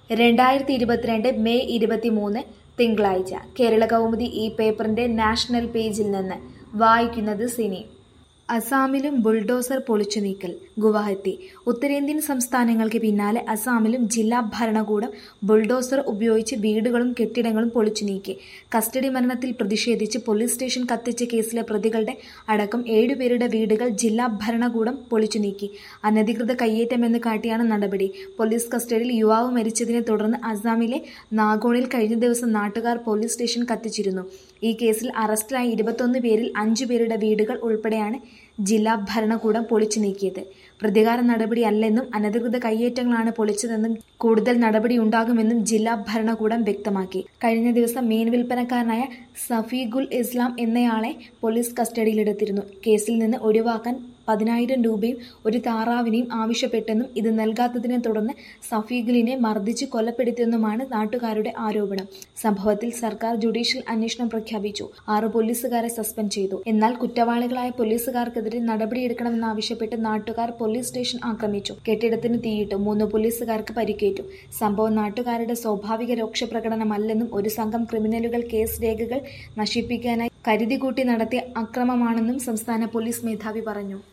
രണ്ടായിരത്തി ഇരുപത്തിരണ്ട് മെയ് ഇരുപത്തിമൂന്ന് തിങ്കളാഴ്ച കേരള കൗമുദി ഈ പേപ്പറിന്റെ നാഷണൽ പേജിൽ നിന്ന് വായിക്കുന്നത് സിനി അസാമിലും ബുൾഡോസർ പൊളിച്ചു നീക്കൽ ഗുവാഹത്തി ഉത്തരേന്ത്യൻ സംസ്ഥാനങ്ങൾക്ക് പിന്നാലെ അസാമിലും ജില്ലാ ഭരണകൂടം ബുൾഡോസർ ഉപയോഗിച്ച് വീടുകളും കെട്ടിടങ്ങളും പൊളിച്ചു നീക്കി കസ്റ്റഡി മരണത്തിൽ പ്രതിഷേധിച്ച് പോലീസ് സ്റ്റേഷൻ കത്തിച്ച കേസിലെ പ്രതികളുടെ അടക്കം ഏഴുപേരുടെ വീടുകൾ ജില്ലാ ഭരണകൂടം പൊളിച്ചു നീക്കി അനധികൃത കയ്യേറ്റമെന്ന് കാട്ടിയാണ് നടപടി പോലീസ് കസ്റ്റഡിയിൽ യുവാവ് മരിച്ചതിനെ തുടർന്ന് അസാമിലെ നാഗോണിൽ കഴിഞ്ഞ ദിവസം നാട്ടുകാർ പോലീസ് സ്റ്റേഷൻ കത്തിച്ചിരുന്നു ഈ കേസിൽ അറസ്റ്റിലായ ഇരുപത്തൊന്ന് പേരിൽ അഞ്ചു പേരുടെ വീടുകൾ ഉൾപ്പെടെയാണ് ജില്ലാ ഭരണകൂടം പൊളിച്ചു നീക്കിയത് പ്രതികാര നടപടിയല്ലെന്നും അനധികൃത കയ്യേറ്റങ്ങളാണ് പൊളിച്ചതെന്നും കൂടുതൽ നടപടിയുണ്ടാകുമെന്നും ജില്ലാ ഭരണകൂടം വ്യക്തമാക്കി കഴിഞ്ഞ ദിവസം മീൻ വിൽപ്പനക്കാരനായ സഫീഖുൽ ഇസ്ലാം എന്നയാളെ പോലീസ് കസ്റ്റഡിയിലെടുത്തിരുന്നു കേസിൽ നിന്ന് ഒഴിവാക്കാൻ പതിനായിരം രൂപയും ഒരു താറാവിനെയും ആവശ്യപ്പെട്ടെന്നും ഇത് നൽകാത്തതിനെ തുടർന്ന് സഫീഖുലിനെ മർദ്ദിച്ച് കൊലപ്പെടുത്തിയെന്നുമാണ് നാട്ടുകാരുടെ ആരോപണം സംഭവത്തിൽ സർക്കാർ ജുഡീഷ്യൽ അന്വേഷണം പ്രഖ്യാപിച്ചു ആറ് പോലീസുകാരെ സസ്പെൻഡ് ചെയ്തു എന്നാൽ കുറ്റവാളികളായ പോലീസുകാർക്കെതിരെ നടപടിയെടുക്കണമെന്നാവശ്യപ്പെട്ട് നാട്ടുകാർ പോലീസ് സ്റ്റേഷൻ ആക്രമിച്ചു കെട്ടിടത്തിന് തീയിട്ടു മൂന്ന് പോലീസുകാർക്ക് പരിക്കേറ്റു സംഭവം നാട്ടുകാരുടെ സ്വാഭാവിക രോക്ഷപ്രകടനമല്ലെന്നും ഒരു സംഘം ക്രിമിനലുകൾ കേസ് രേഖകൾ നശിപ്പിക്കാനായി കരുതികൂട്ടി നടത്തിയ അക്രമമാണെന്നും സംസ്ഥാന പോലീസ് മേധാവി പറഞ്ഞു